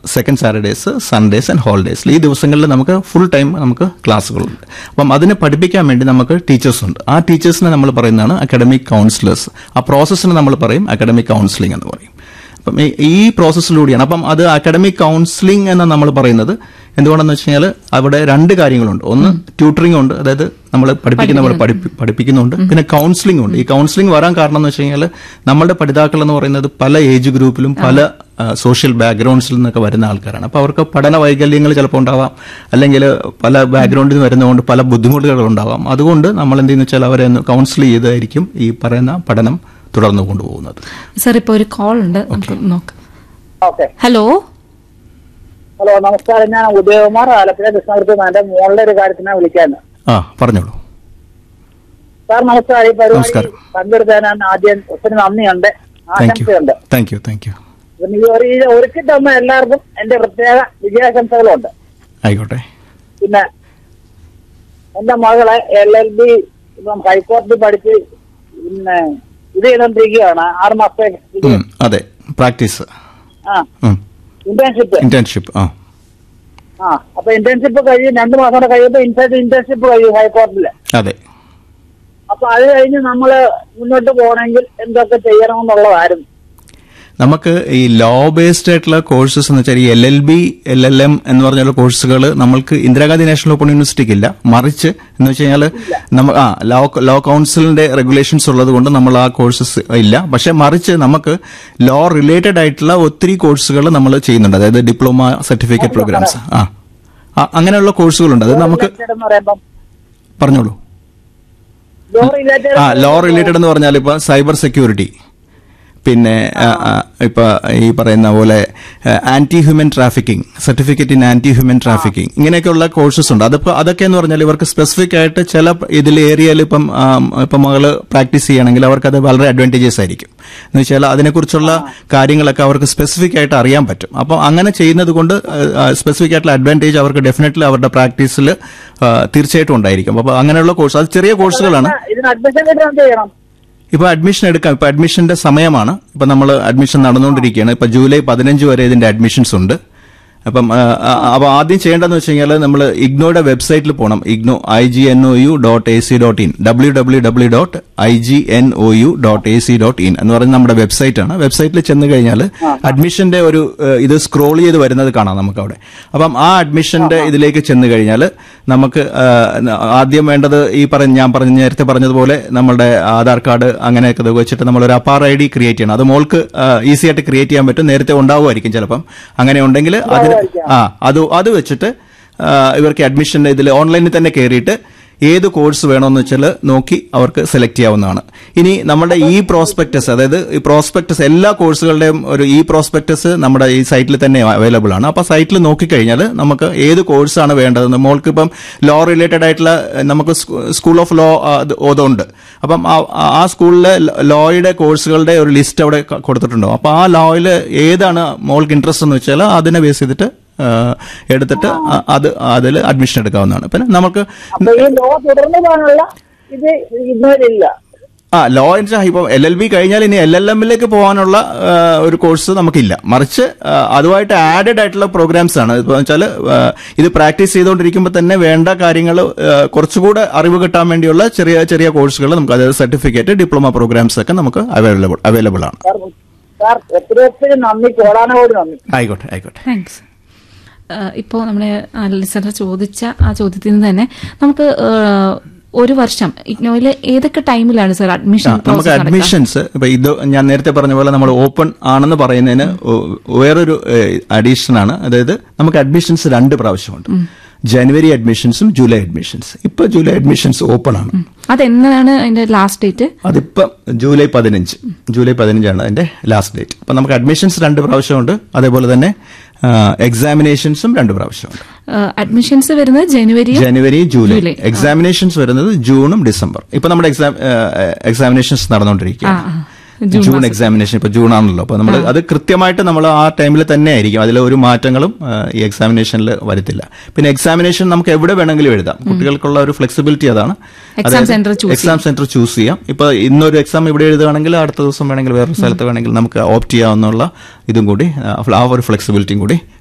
Second Saturdays Sundays and holidays ഈ ദിവസങ്ങളിൽ നമുക്ക് ഫുൾ ടൈം നമുക്ക് ക്ലാസ്സുകളുണ്ട് അപ്പം അതിനെ പഠിപ്പിക്കാൻ വേണ്ടി നമുക്ക് ടീച്ചേഴ്സ് ഉണ്ട് ആ ടീച്ചേഴ്സിനെ നമ്മൾ പറയുന്നതാണ് അക്കാഡമിക് കൗൺസിലേഴ്സ് ആ പ്രോസസ്സിന് നമ്മൾ പറയും അക്കാഡമിക് കൗൺസിലിംഗ് എന്ന് പറയും അപ്പം ഈ- ഈ പ്രോസസ്സിലൂടെയാണ് അപ്പം അത് അക്കാഡമിക് കൗൺസിലിംഗ് എന്ന് നമ്മൾ പറയുന്നത് എന്തുകൊണ്ടെന്ന് വെച്ച് കഴിഞ്ഞാൽ അവിടെ രണ്ട് കാര്യങ്ങളുണ്ട് ഒന്ന് ട്യൂട്ടറിംഗ് ഉണ്ട് അതായത് നമ്മൾ പഠിപ്പിക്കുന്ന പോലെ പഠിപ്പി- പഠിപ്പിക്കുന്നുണ്ട് പിന്നെ കൗൺസിലിംഗ് ഉണ്ട് ഈ കൗൺസിലിംഗ് വരാൻ കാരണം എന്ന് വെച്ച് കഴിഞ്ഞാൽ നമ്മുടെ പഠിതാക്കൾ എന്ന് പറയുന്നത് പല ഏജ് ഗ്രൂപ്പിലും പല സോഷ്യൽ ബാക്ക്ഗ്രൗണ്ട്സിൽ നിന്നൊക്കെ വരുന്ന ആൾക്കാരാണ് അപ്പോൾ അവർക്ക് പഠന വൈകല്യങ്ങൾ ചിലപ്പോൾ ഉണ്ടാവാം അല്ലെങ്കിൽ പല ബാക്ക്ഗ്രൗണ്ടിൽ നിന്ന് വരുന്നതുകൊണ്ട് പല ബുദ്ധിമുട്ടുകൾ ഉണ്ടാവാം അതുകൊണ്ട് നമ്മൾ എന്ത് ചെയ്യുന്നു വെച്ചാൽ അവരെ ഒന്ന് കൗൺസിൽ ചെയ്തായിരിക്കും ഈ പറയുന്ന പഠനം തുടർന്നു കൊണ്ടുപോകുന്നത് സർ ഇപ്പൊ ഒരു കോൾ ഉണ്ട് നമുക്ക് നോക്കാം ഓക്കെ ഹലോ ഹലോ നമസ്കാരം ഞാൻ ഉദയകുമാർ ആലപ്പുഴ കൃഷ്ണപുരത്ത് എന്റെ മോളുടെ ഒരു കാര്യത്തിനാണ് വിളിക്കാന്ന് ആ പറഞ്ഞോളൂ സാർ നമസ്കാരം ഈ പരിപാടി നമസ്കാരം. പങ്കെടുത്തതിനാണ് ആദ്യം ഒത്തിരി നന്ദിയുണ്ട് താങ്ക് യു ആശംസയുണ്ട് താങ്ക് യു താങ്ക് യു പിന്നെ ഈ ഒരു ഇത് ഒരുക്കി തന്ന എല്ലാവർക്കും എന്റെ പ്രത്യേക വിജയാശംസകളുണ്ട് ആയിക്കോട്ടെ പിന്നെ എന്റെ മകളെ എൽ എൽ ബി ഇപ്പം ഹൈക്കോടതി പഠിച്ച് പിന്നെ ഇത് ചെയ്തോണ്ടിരിക്കുകയാണ് ആറ് മാസത്തെ ഇത് ഉം, അതെ പ്രാക്ടീസ് ആ ഇന്റേൺഷിപ്പ് ഇന്റേൺഷിപ്പ് ആ ആ അപ്പൊ ഇന്റേൺഷിപ്പ് കഴിയും രണ്ടു മാസം കൂടെ കഴിയുമ്പോൾ ഇൻസൈഡ് ഇന്റേൺഷിപ്പ് കഴിയും ഹൈക്കോടതിയില് അതെ അപ്പൊ അത് കഴിഞ്ഞ് നമ്മള് മുന്നോട്ട് പോകണമെങ്കിൽ എന്തൊക്കെ ചെയ്യണമെന്നുള്ളതായിരുന്നു നമുക്ക് ഈ ലോ ബേസ്ഡ് ആയിട്ടുള്ള കോഴ്സസ് എന്ന് വെച്ചാൽ ഈ L L B L L M എന്ന് പറഞ്ഞുള്ള കോഴ്സുകൾ നമ്മൾക്ക് ഇന്ദിരാഗാന്ധി നാഷണൽ ഓപ്പൺ യൂണിവേഴ്സിറ്റിക്ക് ഇല്ല മറിച്ച് എന്ന് വെച്ച് കഴിഞ്ഞാൽ നമ്മ ആ ലോ ലോ കൗൺസിലിന്റെ റെഗുലേഷൻസ് ഉള്ളത് കൊണ്ട് നമ്മൾ ആ കോഴ്സസ് ഇല്ല പക്ഷെ മറിച്ച് നമുക്ക് ലോ റിലേറ്റഡ് ആയിട്ടുള്ള ഒത്തിരി കോഴ്സുകൾ നമ്മൾ ചെയ്യുന്നുണ്ട് അതായത് ഡിപ്ലോമ സർട്ടിഫിക്കറ്റ് പ്രോഗ്രാംസ് ആ ആ, അങ്ങനെയുള്ള കോഴ്സുകളുണ്ട് അത് നമുക്ക് റിലേറ്റഡ് എന്ന് പറയുമ്പം പറഞ്ഞോളൂ ലോ റിലേറ്റഡ് ആ ലോ റിലേറ്റഡ് എന്ന് പറഞ്ഞാൽ ഇപ്പൊ സൈബർ സെക്യൂരിറ്റി പിന്നെ ആ, ആ, ഇപ്പൊ ഈ പറയുന്ന പോലെ anti human trafficking certificate in anti human trafficking ഇങ്ങനെയൊക്കെയുള്ള കോഴ്സസ് ഉണ്ട് അതിപ്പോ അതൊക്കെ എന്ന് പറഞ്ഞാൽ ഇവർക്ക് സ്പെസിഫിക് ആയിട്ട് ചില ഇതിൽ ഏരിയയിൽ ഇപ്പം ആ, ഇപ്പം മകള് പ്രാക്ടീസ് ചെയ്യണമെങ്കിൽ അവർക്ക് അത് വളരെ അഡ്വാൻറ്റേജസ് ആയിരിക്കും എന്ന് വെച്ചാൽ അതിനെക്കുറിച്ചുള്ള കാര്യങ്ങളൊക്കെ അവർക്ക് സ്പെസിഫിക് ആയിട്ട് അറിയാൻ പറ്റും അപ്പോൾ അങ്ങനെ ചെയ്യുന്നത് കൊണ്ട് സ്പെസിഫിക് ആയിട്ടുള്ള അഡ്വാൻറ്റേജ് അവർക്ക് ഡെഫിനറ്റ്ലി അവരുടെ പ്രാക്ടീസിൽ തീർച്ചയായിട്ടും ഉണ്ടായിരിക്കും അപ്പോൾ അങ്ങനെയുള്ള കോഴ്സ് അത് ചെറിയ കോഴ്സുകളാണ് ഇതിന് അഡ്മിഷൻ കിട്ടാൻ എന്ത് ചെയ്യണം ഇപ്പൊ അഡ്മിഷൻ എടുക്കാം ഇപ്പൊ അഡ്മിഷന്റെ സമയമാണ് ഇപ്പൊ നമ്മൾ അഡ്മിഷൻ നടന്നുകൊണ്ടിരിക്കുകയാണ് ഇപ്പൊ ജൂലൈ പതിനഞ്ച് വരെ ഇതിന്റെ അഡ്മിഷൻസ് ഉണ്ട് അപ്പം ആ, ആ, അപ്പൊ ആദ്യം ചെയ്യേണ്ടതെന്ന് വെച്ച് കഴിഞ്ഞാൽ നമ്മൾ ഇഗ്നോയുടെ വെബ്സൈറ്റിൽ പോകണം IGNOU I G N O U dot A C dot in W W W dot I G N O U dot A C dot in എന്ന് പറയുന്ന നമ്മുടെ വെബ്സൈറ്റ് ആണ് വെബ്സൈറ്റിൽ ചെന്ന് കഴിഞ്ഞാൽ അഡ്മിഷന്റെ ഒരു ഏഹ്, ഇത് സ്ക്രോൾ ചെയ്ത് വരുന്നത് കാണാം നമുക്ക് അവിടെ അപ്പം ആ അഡ്മിഷന്റെ ഇതിലേക്ക് ചെന്ന് കഴിഞ്ഞാൽ നമുക്ക് ഏഹ്, ആദ്യം വേണ്ടത് ഈ പറഞ്ഞ ഞാൻ പറഞ്ഞ നേരത്തെ പറഞ്ഞതുപോലെ നമ്മുടെ ആധാർ കാർഡ് അങ്ങനെയൊക്കെ ഇത് വെച്ചിട്ട് നമ്മൾ ഒരു അപ്പാർ ഐ ഡി ക്രിയേറ്റ് ചെയ്യണം അത് മോൾക്ക് ഈസി ആയിട്ട് ക്രിയേറ്റ് ചെയ്യാൻ പറ്റും നേരത്തെ ഉണ്ടാവുമായിരിക്കും ചിലപ്പം അങ്ങനെ ഉണ്ടെങ്കിൽ അതിന് ആ അത് അത് വെച്ചിട്ട് ആ, ഇവർക്ക് അഡ്മിഷന്റെ ഇതിൽ ഓൺലൈനിൽ തന്നെ കയറിയിട്ട് ഏത് കോഴ്സ് വേണമെന്ന് വെച്ചാൽ നോക്കി അവർക്ക് സെലക്ട് ചെയ്യാവുന്നതാണ് ഇനി നമ്മുടെ ഈ പ്രോസ്പെക്ടസ് അതായത് ഈ പ്രോസ്പെക്ടസ് എല്ലാ കോഴ്സുകളുടെയും ഒരു ഈ പ്രോസ്പെക്ടസ് നമ്മുടെ ഈ സൈറ്റിൽ തന്നെ അവൈലബിൾ ആണ് അപ്പോൾ സൈറ്റിൽ നോക്കിക്കഴിഞ്ഞാൽ നമുക്ക് ഏത് കോഴ്സാണ് വേണ്ടതെന്ന് മോൾക്ക് ഇപ്പം ലോ റിലേറ്റഡ് ആയിട്ടുള്ള ഏഹ്, നമുക്ക് സ്കൂൾ ഓഫ് ലോ അതുണ്ട് അപ്പം ആ- ആ സ്കൂളിലെ ലോയുടെ കോഴ്സുകളുടെ ഒരു ലിസ്റ്റ് അവിടെ ക- കൊടുത്തിട്ടുണ്ടാവും അപ്പോൾ ആ ലോയിൽ ഏതാണ് മോൾക്ക് ഇൻട്രസ്റ്റ് എന്ന് വെച്ചാൽ അതിനെ ബേസ് ചെയ്തിട്ട് ആ, എടുത്തിട്ട് അ- അത് അതിൽ അഡ്മിഷൻ എടുക്കാവുന്നതാണ് പിന്നെ നമുക്ക് അപ്പൊ ഈ ലോ തുടർന്ന് പോകാനുള്ള ഇത് ഇന്നുവരില്ല ആ ലോ വെച്ചാൽ ഇപ്പോൾ എൽ എൽ ബി കഴിഞ്ഞാൽ ഇനി എൽ എൽ എമ്മിലേക്ക് പോകാനുള്ള ആ, ഒരു കോഴ്സ് നമുക്കില്ല മറിച്ച് ആ, അതുമായിട്ട് ആഡഡ് ആയിട്ടുള്ള പ്രോഗ്രാംസ് ആണ് ഇപ്പോൾ വെച്ചാൽ ഇത് പ്രാക്ടീസ് ചെയ്തുകൊണ്ടിരിക്കുമ്പോൾ തന്നെ വേണ്ട കാര്യങ്ങൾ കുറച്ചുകൂടെ അറിവ് കിട്ടാൻ വേണ്ടിയുള്ള ചെറിയ ചെറിയ കോഴ്സുകൾ നമുക്ക് അതായത് സർട്ടിഫിക്കറ്റ് ഡിപ്ലോമ പ്രോഗ്രാംസ് ഒക്കെ നമുക്ക് അവൈലബിൾ അവൈലബിൾ ആണ് സാർ സാർ ഒത്തിരി ഒത്തിരി നന്ദി കോടാനോട് നന്ദി ആയിക്കോട്ടെ ആയിക്കോട്ടെ താങ്ക്സ് ഇപ്പോൾ നമ്മുടെ ലിസണർ ചോദിച്ച ആ ചോദ്യത്തിൽ നിന്ന് തന്നെ നമുക്ക് ആ, ഒരു വർഷം ഇഗ്നോയില് ഏതൊക്കെ ടൈമിലാണ് സർ അഡ്മിഷൻ ആ, നമുക്ക് അഡ്മിഷൻസ് ഇപ്പൊ ഇത് ഞാൻ നേരത്തെ പറഞ്ഞ പോലെ നമ്മൾ ഓപ്പൺ ആണെന്ന് പറയുന്നതിന് ഒ- വേറൊരു അഡീഷൻ ആണ് അതായത് നമുക്ക് അഡ്മിഷൻസ് രണ്ട് പ്രാവശ്യമുണ്ട് ജനുവരി അഡ്മിഷൻസും ജൂലൈ അഡ്മിഷൻസ് ഇപ്പൊ ജൂലൈ അഡ്മിഷൻസ് ഓപ്പൺ ആണ് അതെന്നാണ് അതിന്റെ ലാസ്റ്റ് ഡേറ്റ് അതിപ്പം ജൂലൈ പതിനഞ്ച് ജൂലൈ പതിനഞ്ചാണ് അതിന്റെ ലാസ്റ്റ് ഡേറ്റ് അപ്പൊ നമുക്ക് അഡ്മിഷൻസ് രണ്ട് പ്രാവശ്യമുണ്ട് അതേപോലെ തന്നെ എക്സാമിനേഷൻസും രണ്ട് പ്രാവശ്യമുണ്ട് അഡ്മിഷൻസ് വരുന്നത് ജനുവരി ജനുവരി ജൂലൈ ജൂലൈ. എക്സാമിനേഷൻസ് വരുന്നത് ജൂണും ഡിസംബർ ഇപ്പൊ നമ്മുടെ എക്സാം എക്സാമിനേഷൻസ് നടന്നുകൊണ്ടിരിക്കുകയാണ് ആ, ആ. ജൂൺ ജൂൺ എക്സാമിനേഷൻ ഇപ്പൊ ജൂൺ ആണല്ലോ അപ്പൊ നമ്മൾ അത് കൃത്യമായിട്ട് നമ്മൾ ആ ടൈമിൽ തന്നെ ആയിരിക്കും അതിൽ ഒരു മാറ്റങ്ങളും ആ, ഈ എക്സാമിനേഷനിൽ വരുത്തില്ല പിന്നെ എക്സാമിനേഷൻ നമുക്ക് എവിടെ വേണമെങ്കിലും എഴുതാം കുട്ടികൾക്കുള്ള ഒരു ഫ്ലെക്സിബിലിറ്റി അതാണ് Exam center choose exam centre choose ചെയ്യാം ഇപ്പൊ ഇന്നൊരു എക്സാം ഇവിടെ എഴുതുകയാണെങ്കിൽ അടുത്ത ദിവസം വേണമെങ്കിൽ വേറൊരു സ്ഥലത്ത് വേണമെങ്കിൽ നമുക്ക് ഓപ്റ്റ് ചെയ്യാവുന്നുള്ള ഇതും കൂടി ആ, ആ ഒരു ഫ്ലെക്സിബിലിറ്റിയും കൂടി